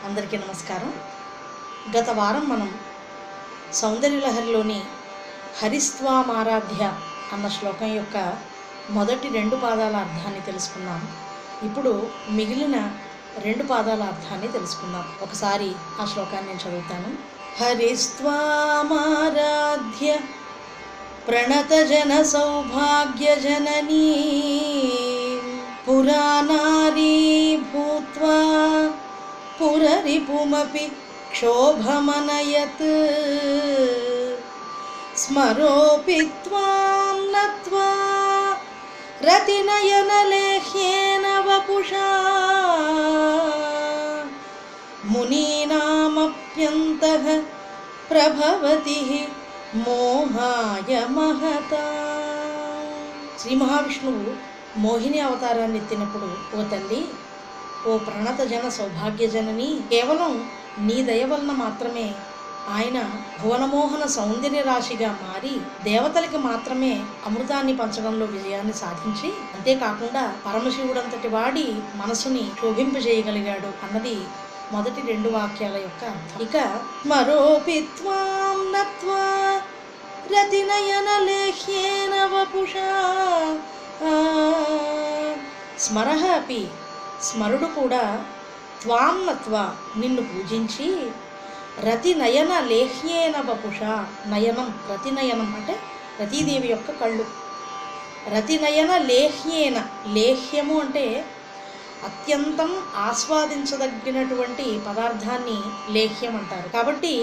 అందరికీ నమస్కారం గత వారం మనం సౌందర్యలహరిలోని హరిస్వామారాధ్య అన్న శ్లోకం యొక్క మొదటి రెండు పాదాల అర్థాన్ని తెలుసుకున్నాం ఇప్పుడు మిగిలిన రెండు పాదాల అర్థాన్ని తెలుసుకుందాం ఒకసారి ఆ శ్లోకాన్ని నేను చదువుతాను హరిస్వామారాధ్య ప్రణతజన సౌభాగ్య జననీ పురాణారీ భూత్వా పురరిపుమపి క్షోభమనయత్ స్మరోపి త్వాం నత్వా రతినయనలేహ్యేన వపుషా మునీనామప్యంతః ప్రభవతి మోహాయ మహతా శ్రీ మహావిష్ణువు మోహిని అవతారాన్ని ఎత్తినప్పుడు ఓ తల్లి ఓ ప్రణత జన సౌభాగ్య జనని కేవలం నీ దయ వలన మాత్రమే ఆయన భువనమోహన సౌందర్య రాశిగా మారి దేవతలకి మాత్రమే అమృతాన్ని పంచడంలో విజయాన్ని సాధించి అంతేకాకుండా పరమశివుడంతటి వాడి మనసుని శోభింపజేయగలిగాడు అన్నది మొదటి రెండు వాక్యాల యొక్క అర్థం ఇక మరోపి త్వాం నత్వా రతినయన లేహ్యేన వపుషా స్మరహ అపి స్మరుడు కూడా త్వాం నత్వా నిన్ను పూజించి రతి నయన లేహ్యేన వపుష నయనం రతి నయనం అంటే రతీదేవి యొక్క కళ్ళు రతి నయన లేహ్యేన లేహ్యము అంటే అత్యంతం ఆస్వాదించదగినటువంటి పదార్థాన్ని లేహ్యం అంటారు కాబట్టి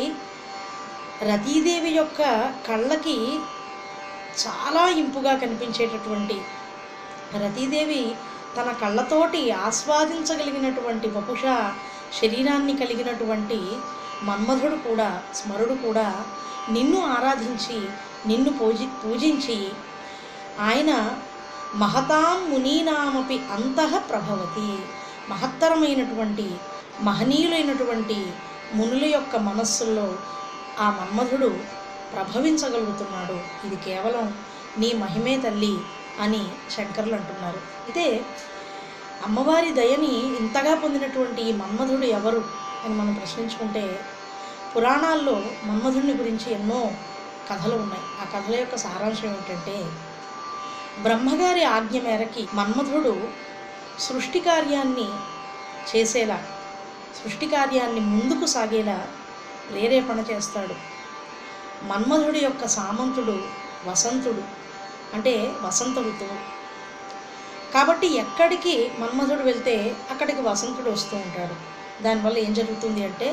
రతీదేవి యొక్క కళ్ళకి చాలా ఇంపుగా కనిపించేటటువంటి రతీదేవి తన కళ్ళతోటి ఆస్వాదించగలిగినటువంటి వపుష శరీరాన్ని కలిగినటువంటి మన్మధుడు కూడా స్మరుడు కూడా నిన్ను ఆరాధించి నిన్ను పూజి పూజించి ఆయన మహతాం మునీనామపి అంతః ప్రభవతి మహత్తరమైనటువంటి మహనీయులైనటువంటి మునుల యొక్క మనస్సుల్లో ఆ మన్మధుడు ప్రభవించగలుగుతున్నాడు ఇది కేవలం నీ మహిమే తల్లి అని శంకరులు అంటున్నారు అయితే అమ్మవారి దయని ఇంతగా పొందినటువంటి ఈ మన్మధుడు ఎవరు అని మనం ప్రశ్నించుకుంటే పురాణాల్లో మన్మధుడిని గురించి ఎన్నో కథలు ఉన్నాయి ఆ కథల యొక్క సారాంశం ఏమిటంటే బ్రహ్మగారి ఆజ్ఞ మేరకి మన్మధుడు సృష్టి కార్యాన్ని చేసేలా సృష్టి కార్యాన్ని ముందుకు సాగేలా ప్రేరేపణ చేస్తాడు మన్మధుడి యొక్క సామంతుడు వసంతుడు అంటే వసంత ఋతువు కాబట్టి ఎక్కడికి మన్మధుడు వెళ్తే అక్కడికి వసంతుడు వస్తూ ఉంటాడు దానివల్ల ఏం జరుగుతుంది అంటే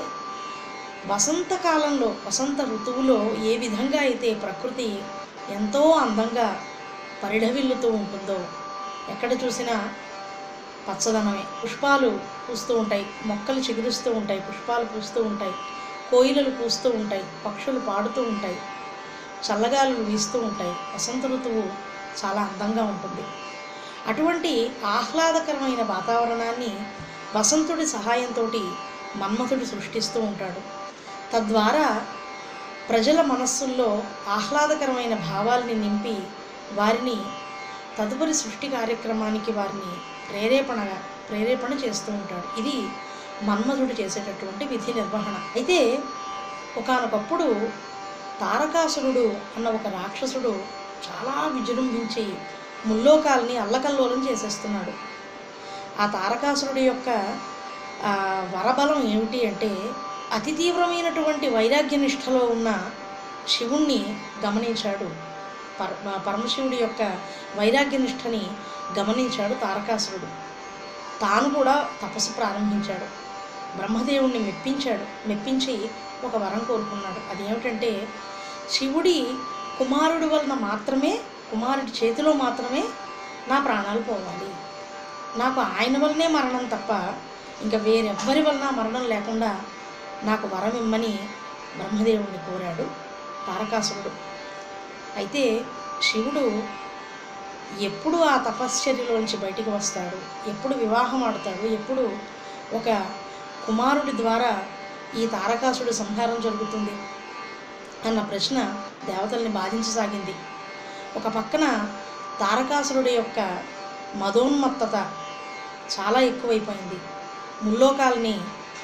వసంతకాలంలో వసంత ఋతువులో ఏ విధంగా అయితే ప్రకృతి ఎంతో అందంగా పరిఢవిల్లుతూ ఉంటుందో ఎక్కడ చూసినా పచ్చదనమే పుష్పాలు పూస్తూ ఉంటాయి మొక్కలు చిగురుస్తూ ఉంటాయి పుష్పాలు పూస్తూ ఉంటాయి కోయిలలు పూస్తూ ఉంటాయి పక్షులు పాడుతూ ఉంటాయి చల్లగాలులు వీస్తూ ఉంటాయి వసంత ఋతువు చాలా అందంగా ఉంటుంది అటువంటి ఆహ్లాదకరమైన వాతావరణాన్ని వసంతుడి సహాయంతో మన్మథుడు సృష్టిస్తూ ఉంటాడు తద్వారా ప్రజల మనస్సుల్లో ఆహ్లాదకరమైన భావాల్ని నింపి వారిని తదుపరి సృష్టి కార్యక్రమానికి వారిని ప్రేరేపణగా ప్రేరేపణ చేస్తూ ఉంటాడు ఇది మన్మధుడు చేసేటటువంటి విధి నిర్వహణ అయితే ఒకానొకప్పుడు తారకాసురుడు అన్న ఒక రాక్షసుడు చాలా విజృంభించి ముల్లోకాల్ని అల్లకల్లోలం చేసేస్తున్నాడు ఆ తారకాసురుడి యొక్క ఆ, వరబలం ఏమిటి అంటే అతి తీవ్రమైనటువంటి వైరాగ్య నిష్ఠలో ఉన్న శివుణ్ణి గమనించాడు పర పరమశివుడి యొక్క వైరాగ్య నిష్ఠని గమనించాడు తారకాసురుడు తాను కూడా తపస్సు ప్రారంభించాడు బ్రహ్మదేవుణ్ణి మెప్పించాడు మెప్పించి ఒక వరం కోరుకున్నాడు అదేమిటంటే శివుడి కుమారుడి వలన మాత్రమే కుమారుడి చేతిలో మాత్రమే నా ప్రాణాలు పోవాలి నాకు ఆయన వల్లనే మరణం తప్ప ఇంకా వేరెవ్వరి వలన మరణం లేకుండా నాకు వరం ఇమ్మని బ్రహ్మదేవుణ్ణి కోరాడు తారకాసురుడు అయితే శివుడు ఎప్పుడు ఆ తపశ్చర్యలోంచి బయటికి వస్తాడు ఎప్పుడు వివాహం ఆడతాడు ఎప్పుడు ఒక కుమారుడి ద్వారా ఈ తారకాసుడి సంహారం జరుగుతుంది అన్న ప్రశ్న దేవతల్ని బాధించసాగింది ఒక పక్కన తారకాసురుడి యొక్క మదోన్మత్తత చాలా ఎక్కువైపోయింది ముల్లోకాల్ని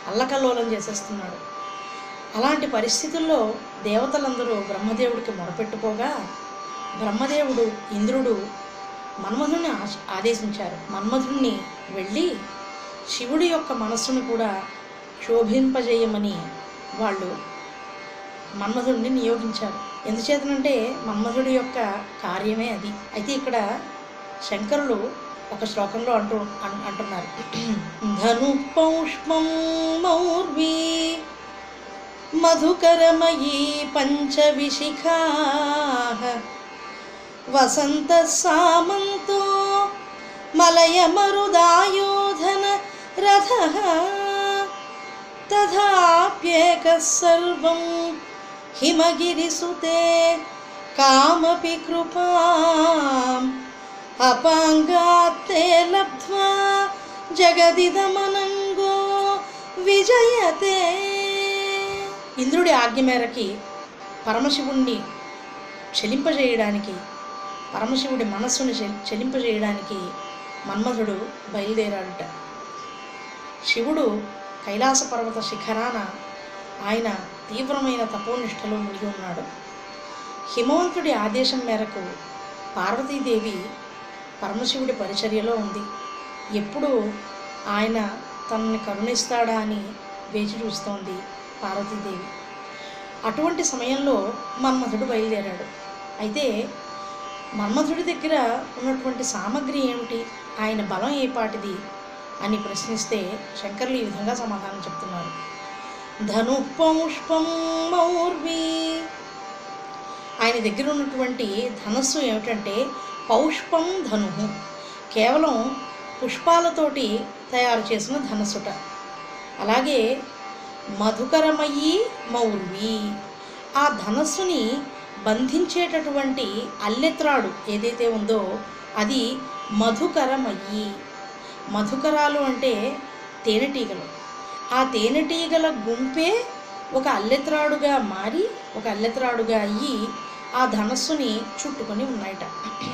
అల్లకల్లోలం చేసేస్తున్నాడు అలాంటి పరిస్థితుల్లో దేవతలందరూ బ్రహ్మదేవుడికి మొరపెట్టుకోగా బ్రహ్మదేవుడు ఇంద్రుడు మన్మధుడిని ఆశ- ఆదేశించారు మన్మధుడిని వెళ్ళి శివుడి యొక్క మనస్సును కూడా శోభింపజేయమని వాళ్ళు మన్మధుడిని నియోగించారు ఎందుచేతనంటే మన్మధుడి యొక్క కార్యమే అది అయితే ఇక్కడ శంకరులు ఒక శ్లోకంలో అంటూ అన్- అంటున్నారు ధను పౌష్పం మౌర్వీ మధుకరమయీ పంచవిశిఖా వసంత సామంతో మలయమరుదాయోధన రథ తథాప్యేక సర్వం హిమగిరిసుతే కామపి కృపాం అపాంగాత్తే లబ్ధ్వా జగదిదమనంగో విజయతే ఇంద్రుడి ఆజ్ఞ మేరకి పరమశివుణ్ణి చెలింపజేయడానికి పరమశివుడి మనస్సును చె- చెలింపజేయడానికి మన్మధుడు బయలుదేరాడుట శివుడు కైలాస పర్వత శిఖరాన ఆయన తీవ్రమైన తపోనిష్టలో మునిగి ఉన్నాడు హిమవంతుడి ఆదేశం మేరకు పార్వతీదేవి పరమశివుడి పరిచర్యలో ఉంది ఎప్పుడు ఆయన తనని కరుణిస్తాడా అని వేచి చూస్తోంది పార్వతీదేవి అటువంటి సమయంలో మన్మధుడు బయలుదేరాడు అయితే మన్మధుడి దగ్గర ఉన్నటువంటి సామగ్రి ఏమిటి ఆయన బలం ఏ పాటిది అని ప్రశ్నిస్తే శంకర్లు ఈ విధంగా సమాధానం చెప్తున్నారు ధను పౌష్పం మౌర్వి ఆయన దగ్గర ఉన్నటువంటి ధనస్సు ఏమిటంటే పౌష్పం ధను కేవలం పుష్పాలతోటి తయారు చేసిన ధనస్సుట అలాగే మధుకరమయ్యి మౌర్వి ఆ ధనస్సుని బంధించేటటువంటి అల్లెత్రాడు ఏదైతే ఉందో అది మధుకరమయ్యి మధుకరాలు అంటే తేనెటీగలు ఆ తేనెటీగల గుంపే ఒక అల్లెత్రాడుగా మారి ఒక అల్లెత్రాడుగా అయ్యి ఆ ధనస్సుని చుట్టుకొని ఉన్నాయట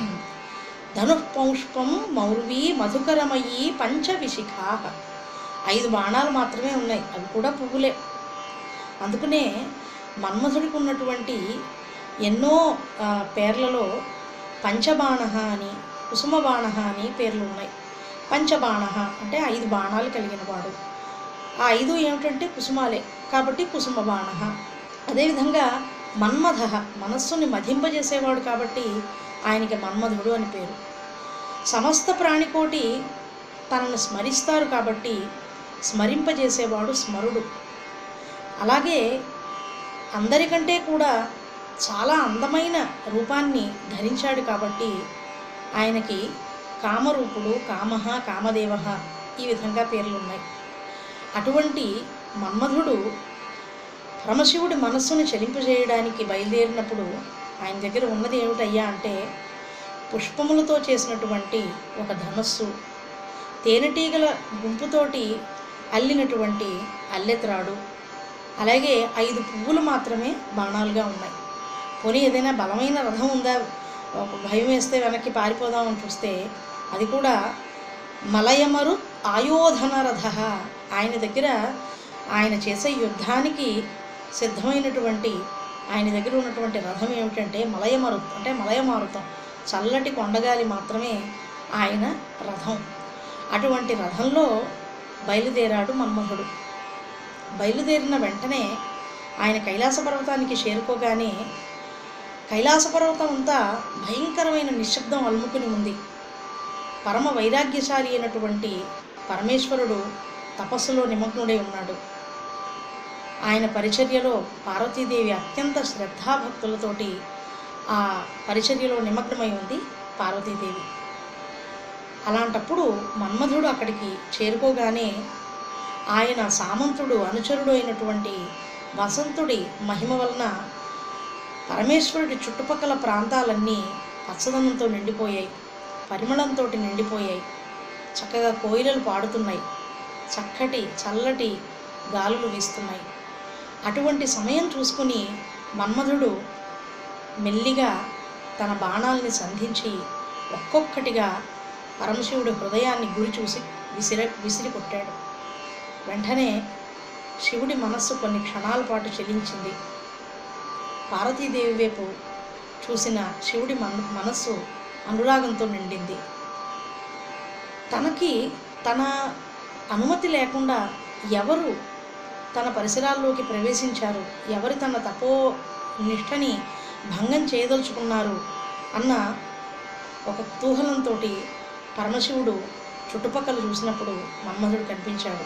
ధనుఃపౌష్పం మౌర్వి మధుకరమయ్యి పంచవిశిఖా ఐదు బాణాలు మాత్రమే ఉన్నాయి అవి కూడా పువ్వులే అందుకనే మన్మధుడికి ఉన్నటువంటి ఎన్నో ఆ, పేర్లలో పంచబాణ అని కుసుమబాణ అని పేర్లు ఉన్నాయి పంచబాణ అంటే ఐదు బాణాలు కలిగిన వాడు ఆ ఐదు ఏమిటంటే కుసుమాలే కాబట్టి కుసుమ బాణ అదేవిధంగా మన్మథ మనస్సుని మధింపజేసేవాడు కాబట్టి ఆయనకి మన్మధుడు అని పేరు సమస్త ప్రాణికోటి తనను స్మరిస్తారు కాబట్టి స్మరింపజేసేవాడు స్మరుడు అలాగే అందరికంటే కూడా చాలా అందమైన రూపాన్ని ధరించాడు కాబట్టి ఆయనకి కామరూపుడు కామహ కామదేవ ఈ విధంగా పేర్లు ఉన్నాయి అటువంటి మన్మధుడు పరమశివుడి మనస్సును చెలింపజేయడానికి బయలుదేరినప్పుడు ఆయన దగ్గర ఉన్నది ఏమిటయ్యా అంటే పుష్పములతో చేసినటువంటి ఒక ధనస్సు తేనెటీగల గుంపుతోటి అల్లినటువంటి అల్లెత్రాడు అలాగే ఐదు పువ్వులు మాత్రమే బాణాలుగా ఉన్నాయి పోనీ ఏదైనా బలమైన రథం ఉందా ఒక భయం వేస్తే వెనక్కి పారిపోదామని చూస్తే అది కూడా మలయమరు ఆయోధన రథ ఆయన దగ్గర ఆయన చేసే యుద్ధానికి సిద్ధమైనటువంటి ఆయన దగ్గర ఉన్నటువంటి రథం ఏమిటంటే మలయమరు అంటే మలయమారుతం చల్లటి కొండగాలి మాత్రమే ఆయన రథం అటువంటి రథంలో బయలుదేరాడు మన్మధుడు బయలుదేరిన వెంటనే ఆయన కైలాస పర్వతానికి చేరుకోగానే కైలాస పర్వతం అంతా భయంకరమైన నిశ్శబ్దం అలుముకుని ఉంది పరమ వైరాగ్యశాలి అయినటువంటి పరమేశ్వరుడు తపస్సులో నిమగ్నుడై ఉన్నాడు ఆయన పరిచర్యలో పార్వతీదేవి అత్యంత శ్రద్ధాభక్తులతోటి ఆ పరిచర్యలో నిమగ్నమై ఉంది పార్వతీదేవి అలాంటప్పుడు మన్మధుడు అక్కడికి చేరుకోగానే ఆయన సామంతుడు అనుచరుడు అయినటువంటి వసంతుడి మహిమ వలన పరమేశ్వరుడి చుట్టుపక్కల ప్రాంతాలన్నీ పచ్చదనంతో నిండిపోయాయి పరిమళంతో నిండిపోయాయి చక్కగా కోయిలలు పాడుతున్నాయి చక్కటి చల్లటి గాలులు వీస్తున్నాయి అటువంటి సమయం చూసుకుని మన్మధుడు మెల్లిగా తన బాణాల్ని సంధించి ఒక్కొక్కటిగా పరమశివుడి హృదయాన్ని గురి చూసి విసిర విసిరి కొట్టాడు వెంటనే శివుడి మనస్సు కొన్ని క్షణాల పాటు చెలించింది పార్వతీదేవి వైపు చూసిన శివుడి మన మనస్సు అనురాగంతో నిండింది తనకి తన అనుమతి లేకుండా ఎవరు తన పరిసరాల్లోకి ప్రవేశించారు ఎవరు తన తపో నిష్టని భంగం చేయదలుచుకున్నారు అన్న ఒక కుతూహలంతో పరమశివుడు చుట్టుపక్కల చూసినప్పుడు మన్మధుడు కనిపించాడు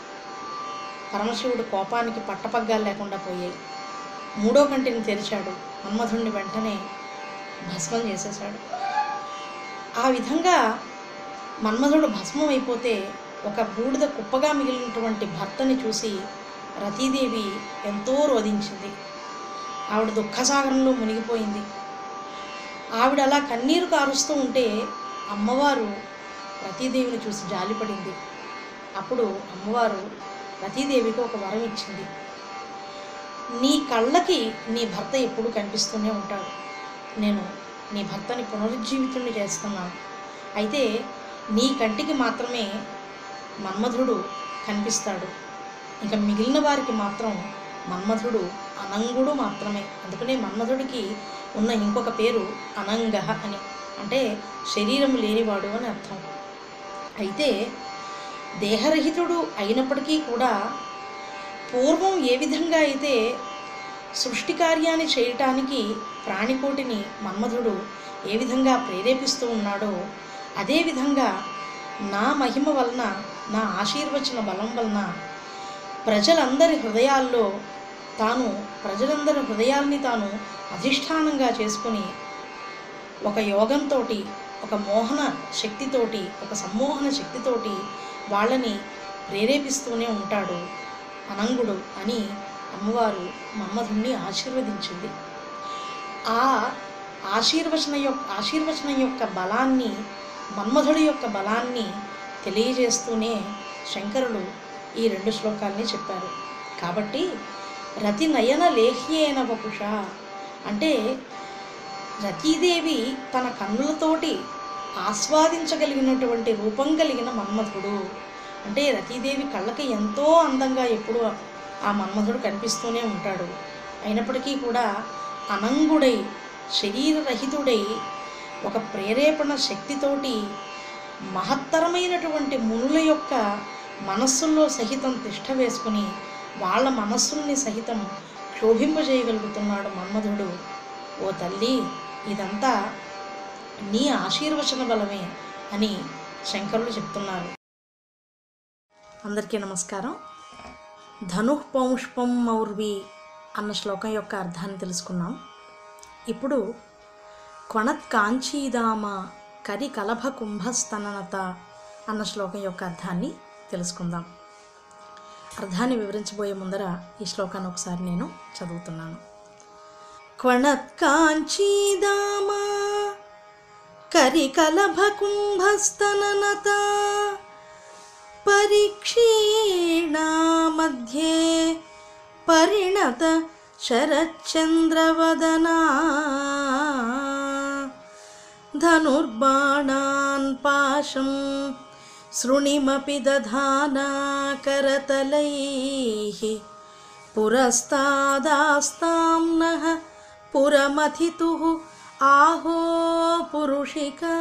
పరమశివుడు కోపానికి పట్టపగ్గాలు లేకుండా పోయాయి మూడో కంటిని తెరిచాడు మన్మధుడిని వెంటనే భస్మం చేసేశాడు ఆ విధంగా మన్మధుడు భస్మం అయిపోతే ఒక బూడిద కుప్పగా మిగిలినటువంటి భర్తని చూసి రతీదేవి ఎంతో రోధించింది ఆవిడ దుఃఖసాగరంలో మునిగిపోయింది ఆవిడ అలా కన్నీరు కారుస్తూ ఉంటే అమ్మవారు రతీదేవిని చూసి జాలిపడింది అప్పుడు అమ్మవారు రతీదేవికి ఒక వరం ఇచ్చింది నీ కళ్ళకి నీ భర్త ఎప్పుడు కనిపిస్తూనే ఉంటాడు నేను నీ భర్తని పునరుజ్జీవితుణ్ణి చేస్తున్నాను అయితే నీ కంటికి మాత్రమే మన్మధుడు కనిపిస్తాడు ఇక మిగిలిన వారికి మాత్రం మన్మధుడు అనంగుడు మాత్రమే అందుకనే మన్మధుడికి ఉన్న ఇంకొక పేరు అనంగహ అని అంటే శరీరం లేనివాడు అని అర్థం అయితే దేహరహితుడు అయినప్పటికీ కూడా పూర్వం ఏ విధంగా అయితే సృష్టి కార్యాన్ని చేయటానికి ప్రాణికోటిని మన్మధుడు ఏ విధంగా ప్రేరేపిస్తూ ఉన్నాడో అదేవిధంగా నా మహిమ వలన నా ఆశీర్వచన బలం వలన ప్రజలందరి హృదయాల్లో తాను ప్రజలందరి హృదయాల్ని తాను అధిష్టానంగా చేసుకుని ఒక యోగంతో ఒక మోహన శక్తితోటి ఒక సమ్మోహన శక్తితోటి వాళ్ళని ప్రేరేపిస్తూనే ఉంటాడు అనంగుడు అని అమ్మవారు మన్మధుణ్ణి ఆశీర్వదించింది ఆ ఆశీర్వచన యొక్క ఆశీర్వచనం యొక్క బలాన్ని మన్మధుడి యొక్క బలాన్ని తెలియజేస్తూనే శంకరులు ఈ రెండు శ్లోకాల్ని చెప్పారు కాబట్టి రతి నయన లేహ్యేన వపుష అంటే రతీదేవి తన కన్నులతోటి ఆస్వాదించగలిగినటువంటి రూపం కలిగిన మన్మధుడు అంటే రతీదేవి కళ్ళకి ఎంతో అందంగా ఎప్పుడూ ఆ మన్మధుడు కనిపిస్తూనే ఉంటాడు అయినప్పటికీ కూడా అనంగుడై శరీరరహితుడై ఒక ప్రేరేపణ శక్తితోటి మహత్తరమైనటువంటి మునుల యొక్క మనస్సుల్లో సహితం తిష్ట వేసుకుని వాళ్ళ మనస్సుల్ని సహితం క్షోభింపజేయగలుగుతున్నాడు మన్మధుడు ఓ తల్లి ఇదంతా నీ ఆశీర్వచన బలమే అని శంకరులు చెప్తున్నారు అందరికీ నమస్కారం ధను పౌష్పం మౌర్వి అన్న శ్లోకం యొక్క అర్థాన్ని తెలుసుకున్నాం ఇప్పుడు కొణత్ కాంచీదామ కరి కలభ కుంభస్తననత అన్న శ్లోకం యొక్క అర్థాన్ని తెలుసుకుందాం అర్థాన్ని వివరించబోయే ముందర ఈ శ్లోకాన్ని ఒకసారి నేను చదువుతున్నాను క్వణత్ కాంచీదామ కరి కలభ కుంభస్తననత పరీక్షీణా మధ్యే పరిణత శరచంద్రవదనా ధనుర్బాణాన్ పాశం శృణిమపి దధానా करतलैः పురస్తాదాస్తాం నః పురమథితుః ఆహో పురుషికా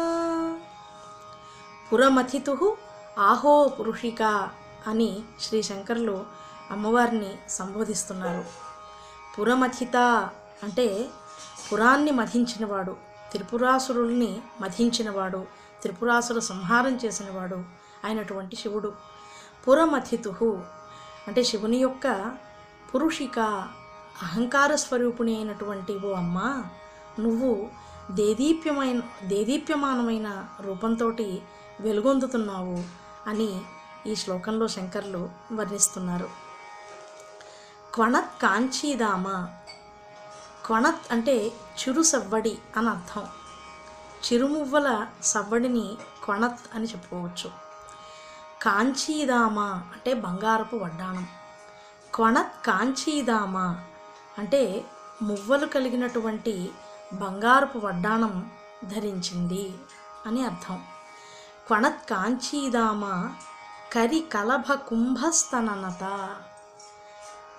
పురమథితుః ఆహో పురుషిక అని శ్రీ శంకరులు అమ్మవారిని సంబోధిస్తున్నారు పురమథిత అంటే పురాన్ని మధించినవాడు త్రిపురాసురుల్ని మధించినవాడు త్రిపురాసుర సంహారం చేసినవాడు అయినటువంటి శివుడు పురమథితు అంటే శివుని యొక్క పురుషిక అహంకార స్వరూపిణి అయినటువంటి ఓ అమ్మ నువ్వు దేదీప్యమైన దేదీప్యమానమైన రూపంతో వెలుగొందుతున్నావు అని ఈ శ్లోకంలో శంకర్లు వర్ణిస్తున్నారు క్వణత్ కాంచీదామ క్వణత్ అంటే చిరు సవ్వడి అని అర్థం చిరుమువ్వల సవ్వడిని కొణత్ అని చెప్పుకోవచ్చు కాంచీదామ అంటే బంగారపు వడ్డాణం కొణత్ కాంచీదామ అంటే మువ్వలు కలిగినటువంటి బంగారపు వడ్డాణం ధరించింది అని అర్థం కొణత్ కాంచీదామ కరి కలభ కుంభస్తననత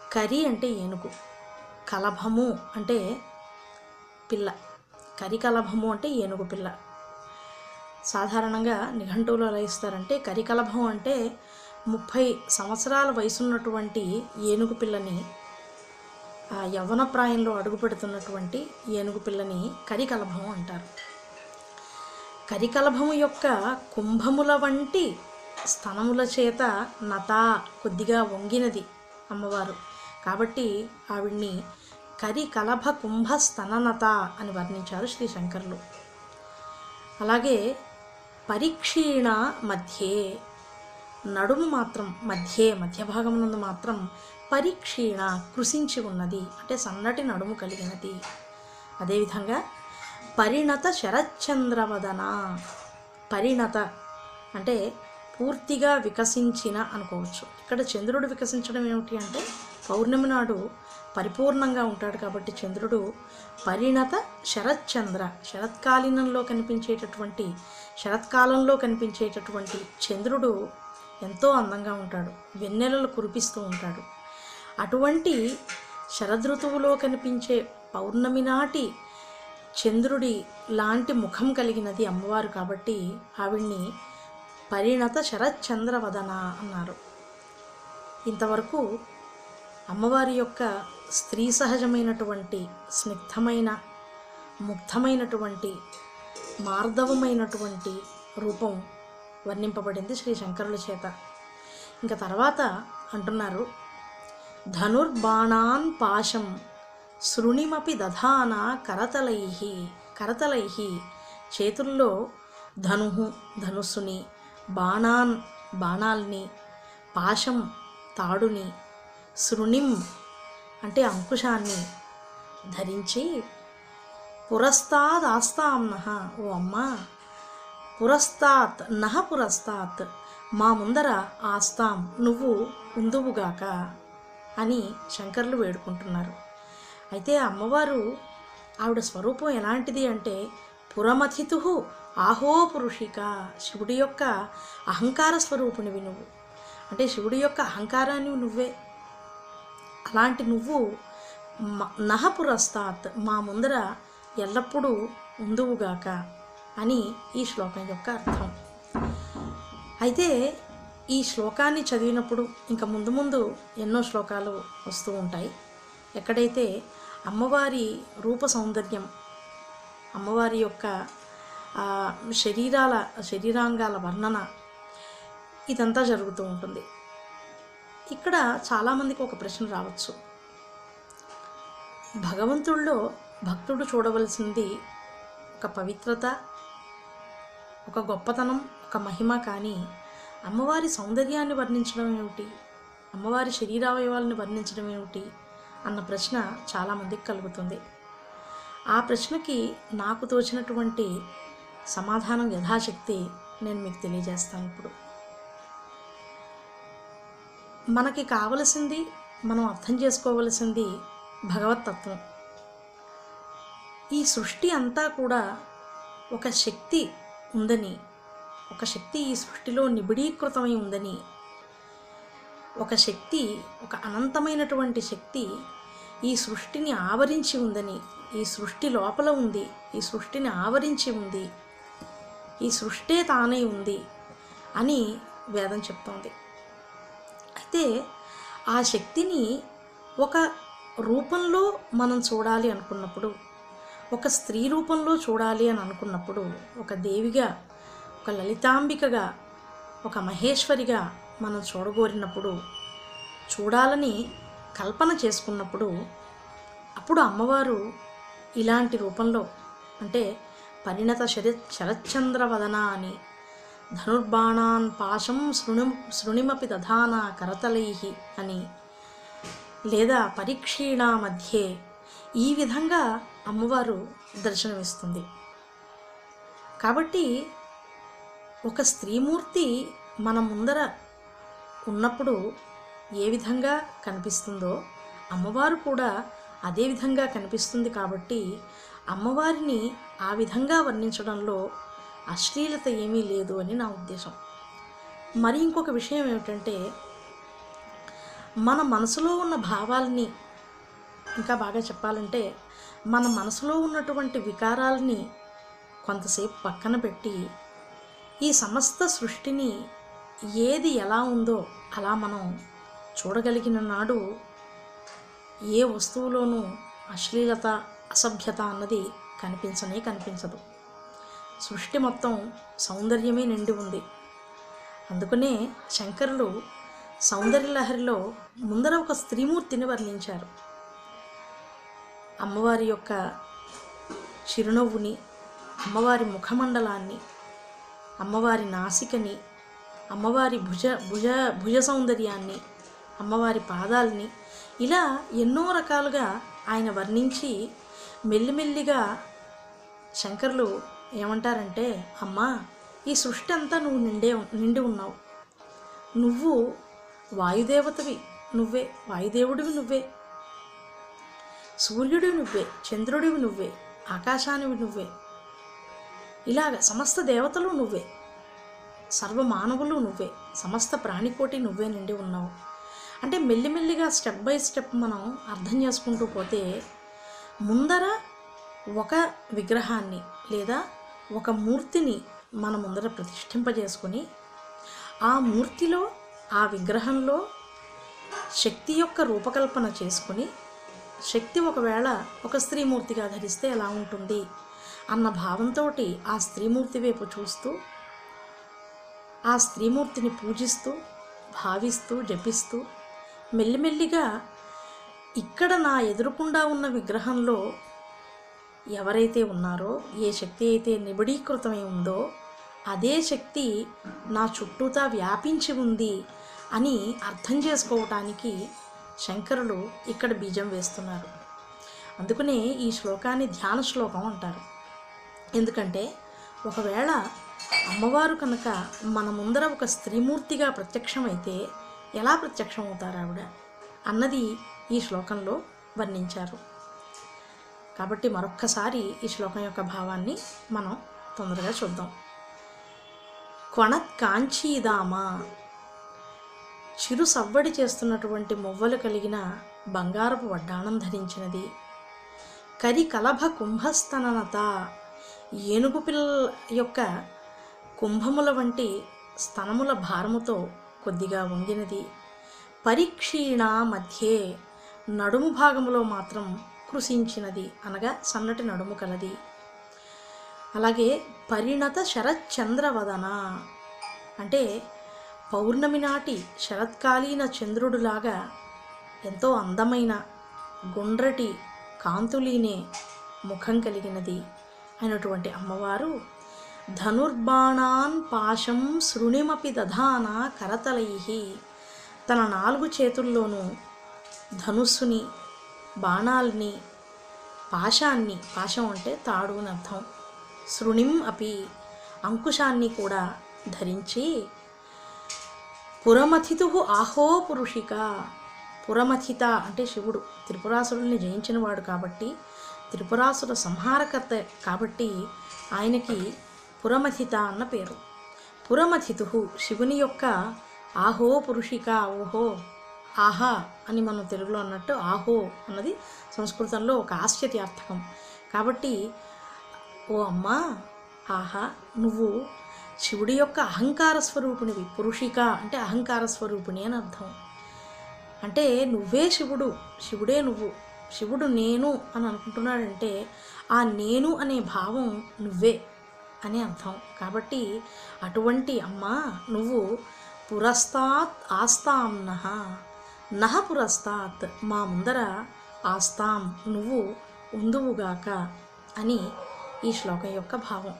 కరి అంటే ఏనుగు కలభము అంటే పిల్ల కరి కలభము అంటే ఏనుగు పిల్ల సాధారణంగా నిఘంటువులు ఎలా ఇస్తారంటే కరికలభం అంటే ముప్పై సంవత్సరాల వయసున్నటువంటి ఏనుగు పిల్లని ఆ యవ్వన ప్రాయంలో అడుగుపెడుతున్నటువంటి ఏనుగు పిల్లని కరికలభం అంటారు కరికలభము యొక్క కుంభముల వంటి స్తనముల చేత నత కొద్దిగా వంగినది అమ్మవారు కాబట్టి ఆవిడ్ని కరికలభ కుంభ స్తననత అని వర్ణించారు శ్రీ శంకరులు అలాగే పరీక్షీణ మధ్యే నడుము మాత్రం మధ్యే మధ్య భాగమునందు మాత్రం పరీక్షీణ కృషించి ఉన్నది అంటే సన్నటి నడుము కలిగినది అదేవిధంగా పరిణత శరచంద్రవదన పరిణత అంటే పూర్తిగా వికసించిన అనుకోవచ్చు ఇక్కడ చంద్రుడు వికసించడం ఏమిటి అంటే పౌర్ణమి నాడు పరిపూర్ణంగా ఉంటాడు కాబట్టి చంద్రుడు పరిణత శరత్చంద్ర శరత్కాలీనంలో కనిపించేటటువంటి శరత్కాలంలో కనిపించేటటువంటి చంద్రుడు ఎంతో అందంగా ఉంటాడు వెన్నెలలు కురిపిస్తూ ఉంటాడు అటువంటి శరదృతువులో కనిపించే పౌర్ణమి నాటి చంద్రుడి లాంటి ముఖం కలిగినది అమ్మవారు కాబట్టి ఆవిడ్ని పరిణత శరత్చంద్రవదన అన్నారు ఇంతవరకు అమ్మవారి యొక్క స్త్రీ సహజమైనటువంటి స్నిగ్ధమైన ముగ్ధమైనటువంటి మార్దవమైనటువంటి రూపం వర్ణింపబడింది శ్రీ శంకరుల చేత ఇంకా తర్వాత అంటున్నారు ధనుర్బాణాన్ పాశం శృణిమపి దధాన కరతలై కరతలై చేతుల్లో ధనుహు ధనుస్సుని బాణాన్ బాణాల్ని పాశం తాడుని శృణిం అంటే అంకుశాన్ని ధరించి పురస్తాద్ ఆస్తాంనహ ఓ అమ్మ పురస్తాత్ నహ పురస్తాత్ మా ముందర ఆస్తాం నువ్వు ఉందువుగాక అని శంకర్లు వేడుకుంటున్నారు అయితే ఆ అమ్మవారు ఆవిడ స్వరూపం ఎలాంటిది అంటే పురమథితు ఆహో పురుషిక శివుడి యొక్క అహంకార స్వరూపునివి నువ్వు అంటే శివుడి యొక్క అహంకారాన్ని నువ్వే అలాంటి నువ్వు మ- నహ పురస్తాత్ మా ముందర ఎల్లప్పుడూ ఉందువుగాక అని ఈ శ్లోకం యొక్క అర్థం అయితే ఈ శ్లోకాన్ని చదివినప్పుడు ఇంకా ముందు ముందు ఎన్నో శ్లోకాలు వస్తూ ఉంటాయి ఎక్కడైతే అమ్మవారి రూప సౌందర్యం అమ్మవారి యొక్క ఆ, శరీరాల శరీరాంగాల వర్ణన ఇదంతా జరుగుతూ ఉంటుంది ఇక్కడ చాలామందికి ఒక ప్రశ్న రావచ్చు భగవంతుల్లో భక్తుడు చూడవలసింది ఒక పవిత్రత ఒక గొప్పతనం ఒక మహిమ కానీ అమ్మవారి సౌందర్యాన్ని వర్ణించడం ఏమిటి అమ్మవారి శరీరావయవాలను వర్ణించడం ఏమిటి అన్న ప్రశ్న చాలామందికి కలుగుతుంది ఆ ప్రశ్నకి నాకు తోచినటువంటి సమాధానం యథాశక్తి నేను మీకు తెలియజేస్తాను ఇప్పుడు మనకి కావలసింది మనం అర్థం చేసుకోవలసింది భగవతత్వం ఈ సృష్టి అంతా కూడా ఒక శక్తి ఉందని ఒక శక్తి ఈ సృష్టిలో నిబిడీకృతమై ఉందని ఒక శక్తి ఒక అనంతమైనటువంటి శక్తి ఈ సృష్టిని ఆవరించి ఉందని ఈ సృష్టి లోపల ఉంది ఈ సృష్టిని ఆవరించి ఉంది ఈ సృష్టే తానై ఉంది అని వేదం చెప్తోంది అయితే ఆ శక్తిని ఒక రూపంలో మనం చూడాలి అనుకున్నప్పుడు ఒక స్త్రీ రూపంలో చూడాలి అని అనుకున్నప్పుడు ఒక దేవిగా ఒక లలితాంబికగా ఒక మహేశ్వరిగా మనం చూడగోరినప్పుడు చూడాలని కల్పన చేసుకున్నప్పుడు అప్పుడు అమ్మవారు ఇలాంటి రూపంలో అంటే పరిణత శర శరచంద్రవదన అని ధనుర్బాణాన్ పాశం శృణి శృణిమపి దధాన కరతలై అని లేదా పరీక్షీణ మధ్యే ఈ విధంగా అమ్మవారు దర్శనమిస్తుంది కాబట్టి ఒక స్త్రీమూర్తి మన ముందర ఉన్నప్పుడు ఏ విధంగా కనిపిస్తుందో అమ్మవారు కూడా అదే విధంగా కనిపిస్తుంది కాబట్టి అమ్మవారిని ఆ విధంగా వర్ణించడంలో అశ్లీలత ఏమీ లేదు అని నా ఉద్దేశం మరి ఇంకొక విషయం ఏమిటంటే మన మనసులో ఉన్న భావాల్ని ఇంకా బాగా చెప్పాలంటే మన మనసులో ఉన్నటువంటి వికారాలని కొంతసేపు పక్కన పెట్టి ఈ సమస్త సృష్టిని ఏది ఎలా ఉందో అలా మనం చూడగలిగిన నాడు ఏ వస్తువులోనూ అశ్లీలత అసభ్యత అన్నది కనిపించనే కనిపించదు సృష్టి మొత్తం సౌందర్యమే నిండి ఉంది అందుకనే శంకరులు సౌందర్యలహరిలో ముందర ఒక స్త్రీమూర్తిని వర్ణించారు అమ్మవారి యొక్క చిరునవ్వుని అమ్మవారి ముఖమండలాన్ని అమ్మవారి నాసికని అమ్మవారి భుజ భుజ భుజ సౌందర్యాన్ని అమ్మవారి పాదాలని ఇలా ఎన్నో రకాలుగా ఆయన వర్ణించి మెల్లిమెల్లిగా శంకరులు ఏమంటారంటే అమ్మా ఈ సృష్టి అంతా నువ్వు నిండే నిండి ఉన్నావు నువ్వు వాయుదేవతవి నువ్వే వాయుదేవుడివి నువ్వే సూర్యుడివి నువ్వే చంద్రుడివి నువ్వే ఆకాశానివి నువ్వే ఇలాగ సమస్త దేవతలు నువ్వే సర్వ మానవులు నువ్వే సమస్త ప్రాణికోటి నువ్వే నిండి ఉన్నావు అంటే మెల్లిమెల్లిగా స్టెప్ బై స్టెప్ మనం అర్థం చేసుకుంటూ పోతే ముందర ఒక విగ్రహాన్ని లేదా ఒక మూర్తిని మన ముందర ప్రతిష్ఠింపజేసుకొని ఆ మూర్తిలో ఆ విగ్రహంలో శక్తి యొక్క రూపకల్పన చేసుకుని శక్తి ఒకవేళ ఒక స్త్రీమూర్తిగా ధరిస్తే ఎలా ఉంటుంది అన్న భావంతో ఆ స్త్రీమూర్తి వైపు చూస్తూ ఆ స్త్రీమూర్తిని పూజిస్తూ భావిస్తూ జపిస్తూ మెల్లిమెల్లిగా ఇక్కడ నా ఎదురుకుండా ఉన్న విగ్రహంలో ఎవరైతే ఉన్నారో ఏ శక్తి అయితే నిబిడీకృతమై ఉందో అదే శక్తి నా చుట్టూతా వ్యాపించి ఉంది అని అర్థం చేసుకోవటానికి శంకరులు ఇక్కడ బీజం వేస్తున్నారు అందుకనే ఈ శ్లోకాన్ని ధ్యాన శ్లోకం అంటారు ఎందుకంటే ఒకవేళ అమ్మవారు కనుక మన ముందర ఒక స్త్రీమూర్తిగా ప్రత్యక్షమైతే ఎలా ప్రత్యక్షం అవుతారు ఆవిడ అన్నది ఈ శ్లోకంలో వర్ణించారు కాబట్టి మరొక్కసారి ఈ శ్లోకం యొక్క భావాన్ని మనం తొందరగా చూద్దాం కొణత్ కాంచీదామా చిరు సవ్వడి చేస్తున్నటువంటి మువ్వలు కలిగిన బంగారపు వడ్డాణం ధరించినది కరి కలభ కుంభస్తననత ఏనుగు పిల్ల యొక్క కుంభముల వంటి స్తనముల భారముతో కొద్దిగా వంగినది పరిక్షీణ మధ్యే నడుము భాగములో మాత్రం కృషించినది అనగా సన్నటి నడుము కలది అలాగే పరిణత శరత్చంద్రవదన అంటే పౌర్ణమి నాటి శరత్కాలీన చంద్రుడులాగా ఎంతో అందమైన గుండ్రటి కాంతులీనే ముఖం కలిగినది అయినటువంటి అమ్మవారు ధనుర్బాణాన్ పాశం శృణిమపి దధాన కరతలై తన నాలుగు చేతుల్లోనూ ధనుస్సుని బాణాల్ని పాశాన్ని పాశం అంటే తాడు అని అర్థం శృణిం అపి అంకుశాన్ని కూడా ధరించి పురమథితు ఆహో పురుషిక పురమథిత అంటే శివుడు త్రిపురాసురుల్ని జయించినవాడు కాబట్టి త్రిపురాసుర సంహారకర్త కాబట్టి ఆయనకి పురమథిత అన్న పేరు పురమథితు శివుని యొక్క ఆహో పురుషిక ఓహో ఆహా అని మనం తెలుగులో అన్నట్టు ఆహో అన్నది సంస్కృతంలో ఒక ఆశ్చర్యార్థకం కాబట్టి ఓ అమ్మా ఆహా నువ్వు శివుడి యొక్క అహంకార స్వరూపిణివి పురుషిక అంటే అహంకార స్వరూపిణి అని అర్థం అంటే నువ్వే శివుడు శివుడే నువ్వు శివుడు నేను అని అనుకుంటున్నాడంటే ఆ నేను అనే భావం నువ్వే అని అర్థం కాబట్టి అటువంటి అమ్మా నువ్వు పురస్తాత్ ఆస్తాం నహ నహ పురస్తాత్ మా ముందర ఆస్తాం నువ్వు ఉందువుగాక అని ఈ శ్లోకం యొక్క భావం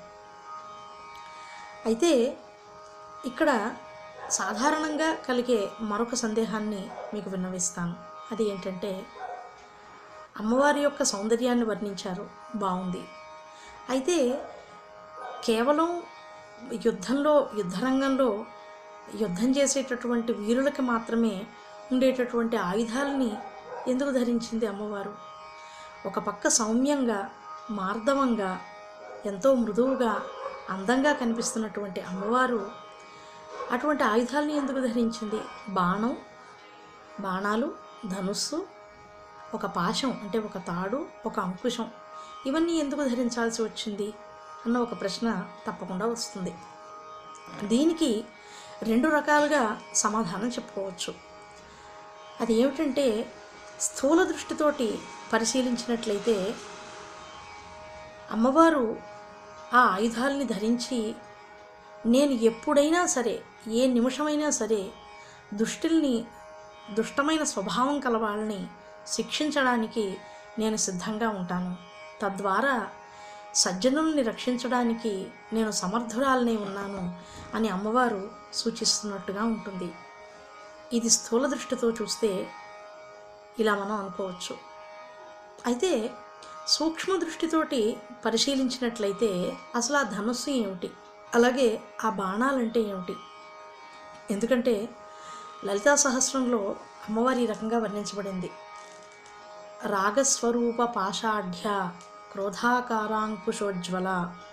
అయితే ఇక్కడ సాధారణంగా కలిగే మరొక సందేహాన్ని మీకు విన్నవిస్తాను అది ఏంటంటే అమ్మవారి యొక్క సౌందర్యాన్ని వర్ణించారు బాగుంది అయితే కేవలం యుద్ధంలో యుద్ధరంగంలో యుద్ధం చేసేటటువంటి వీరులకి మాత్రమే ఉండేటటువంటి ఆయుధాలని ఎందుకు ధరించింది అమ్మవారు ఒక పక్క సౌమ్యంగా మార్దవంగా ఎంతో మృదువుగా అందంగా కనిపిస్తున్నటువంటి అమ్మవారు అటువంటి ఆయుధాలని ఎందుకు ధరించింది బాణం బాణాలు ధనుస్సు ఒక పాశం అంటే ఒక తాడు ఒక అంకుశం ఇవన్నీ ఎందుకు ధరించాల్సి వచ్చింది అన్న ఒక ప్రశ్న తప్పకుండా వస్తుంది దీనికి రెండు రకాలుగా సమాధానం చెప్పుకోవచ్చు అది ఏమిటంటే స్థూల దృష్టితోటి పరిశీలించినట్లయితే అమ్మవారు ఆ ఆయుధాలని ధరించి నేను ఎప్పుడైనా సరే ఏ నిమిషమైనా సరే దుష్టుల్ని దుష్టమైన స్వభావం కల వాళ్ళని శిక్షించడానికి నేను సిద్ధంగా ఉంటాను తద్వారా సజ్జనుల్ని రక్షించడానికి నేను సమర్థురాలనే ఉన్నాను అని అమ్మవారు సూచిస్తున్నట్టుగా ఉంటుంది ఇది స్థూల దృష్టితో చూస్తే ఇలా మనం అనుకోవచ్చు అయితే సూక్ష్మ దృష్టితోటి పరిశీలించినట్లయితే అసలు ఆ ధనుస్సు ఏమిటి అలాగే ఆ బాణాలంటే ఏమిటి ఎందుకంటే లలితా సహస్రంలో అమ్మవారి ఈ రకంగా వర్ణించబడింది రాగస్వరూప పాషాఢ్య క్రోధాకారాంకుశోజ్వల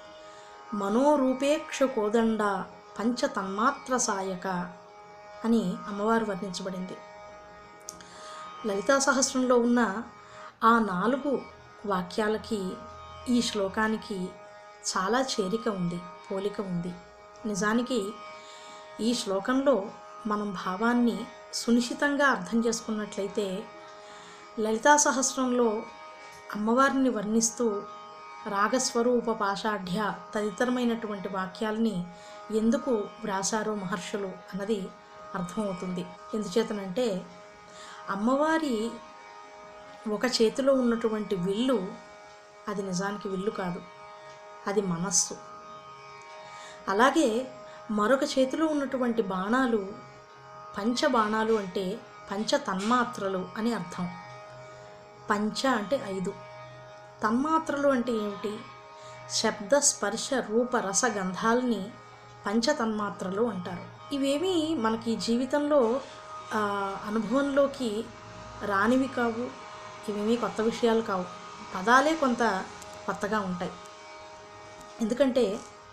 మనోరూపేక్షు కోదండ పంచ తన్మాత్ర సాయక అని అమ్మవారు వర్ణించబడింది లలితా సహస్రంలో ఉన్న ఆ నాలుగు వాక్యాలకి ఈ శ్లోకానికి చాలా చేరిక ఉంది పోలిక ఉంది నిజానికి ఈ శ్లోకంలో మనం భావాన్ని సునిశ్చితంగా అర్థం చేసుకున్నట్లయితే లలితా సహస్రంలో అమ్మవారిని వర్ణిస్తూ రాగస్వరూప పాషాఢ్య తదితరమైనటువంటి వాక్యాల్ని ఎందుకు వ్రాసారో మహర్షులు అన్నది అర్థమవుతుంది ఎందుచేతనంటే అమ్మవారి ఒక చేతిలో ఉన్నటువంటి విల్లు అది నిజానికి విల్లు కాదు అది మనస్సు అలాగే మరొక చేతిలో ఉన్నటువంటి బాణాలు పంచ బాణాలు అంటే పంచ తన్మాత్రలు అని అర్థం పంచ అంటే ఐదు తన్మాత్రలు అంటే ఏమిటి శబ్ద స్పర్శ రూప రస గంధాలని పంచ తన్మాత్రలు అంటారు ఇవేమీ మనకి జీవితంలో ఆ, అనుభవంలోకి రానివి కావు ఇవేమీ కొత్త విషయాలు కావు పదాలే కొంత కొత్తగా ఉంటాయి ఎందుకంటే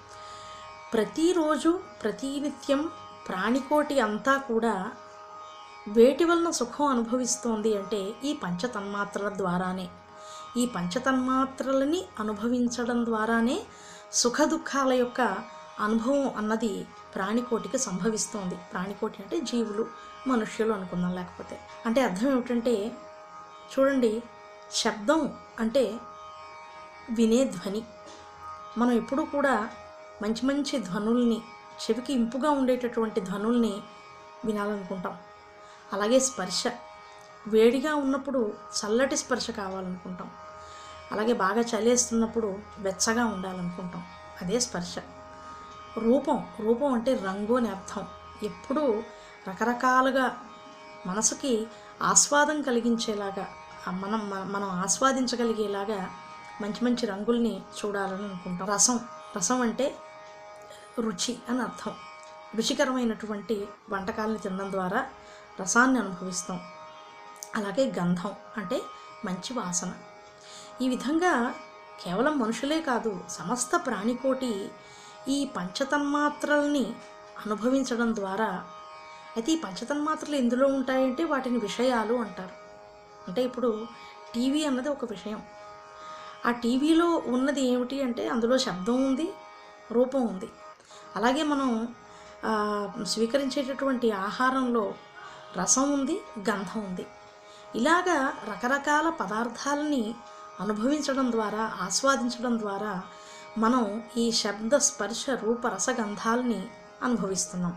ప్రతిరోజు ప్రతినిత్యం ప్రాణికోటి అంతా కూడా వేటి వలన సుఖం అనుభవిస్తోంది అంటే ఈ పంచతన్మాత్రల ద్వారానే ఈ పంచతన్మాత్రలని అనుభవించడం ద్వారానే సుఖ దుఃఖాల యొక్క అనుభవం అన్నది ప్రాణికోటికి సంభవిస్తోంది ప్రాణికోటి అంటే జీవులు మనుష్యులు అనుకుందాం లేకపోతే అంటే అర్థం ఏమిటంటే చూడండి శబ్దం అంటే వినే ధ్వని మనం ఎప్పుడూ కూడా మంచి మంచి ధ్వనుల్ని చెవికి ఇంపుగా ఉండేటటువంటి ధ్వనుల్ని వినాలనుకుంటాం అలాగే స్పర్శ వేడిగా ఉన్నప్పుడు చల్లటి స్పర్శ కావాలనుకుంటాం అలాగే బాగా చలేస్తున్నప్పుడు వెచ్చగా ఉండాలనుకుంటాం అదే స్పర్శ రూపం రూపం అంటే రంగు అని అర్థం ఎప్పుడూ రకరకాలుగా మనసుకి ఆస్వాదం కలిగించేలాగా ఆ మనం మ- మనం ఆస్వాదించగలిగేలాగా మంచి మంచి రంగుల్ని చూడాలని అనుకుంటాం రసం రసం అంటే రుచి అని అర్థం రుచికరమైనటువంటి వంటకాలని తినడం ద్వారా రసాన్ని అనుభవిస్తాం అలాగే గంధం అంటే మంచి వాసన ఈ విధంగా కేవలం మనుషులే కాదు సమస్త ప్రాణికోటి ఈ పంచతన్మాత్రల్ని అనుభవించడం ద్వారా అయితే ఈ పంచతన్మాత్రలు ఎందులో ఉంటాయంటే వాటిని విషయాలు అంటారు అంటే ఇప్పుడు టీవీ అన్నది ఒక విషయం ఆ టీవీలో ఉన్నది ఏమిటి అంటే అందులో శబ్దం ఉంది రూపం ఉంది అలాగే మనం ఆ, స్వీకరించేటటువంటి ఆహారంలో రసం ఉంది గంధం ఉంది ఇలాగా రకరకాల పదార్థాలని అనుభవించడం ద్వారా ఆస్వాదించడం ద్వారా మనం ఈ శబ్ద స్పర్శ రూప రసగంధాలని అనుభవిస్తున్నాం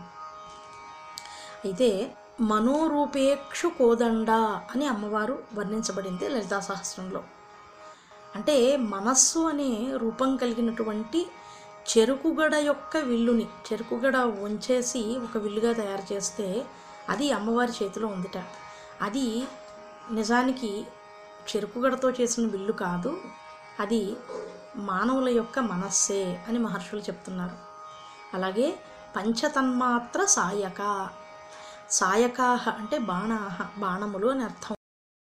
అయితే మనోరూపేక్షు కోదండ అని అమ్మవారు వర్ణించబడింది లలితా సహస్రంలో అంటే మనస్సు అనే రూపం కలిగినటువంటి చెరుకుగడ యొక్క విల్లుని చెరుకుగడ వంచేసి ఒక విల్లుగా తయారు చేస్తే అది అమ్మవారి చేతిలో ఉందిట అది నిజానికి చెరుకుగడతో చేసిన విల్లు కాదు అది మానవుల యొక్క మనస్సే అని మహర్షులు చెప్తున్నారు అలాగే పంచతన్మాత్ర సాయక సాయకాహ అంటే బాణాహ బాణములు అని అర్థం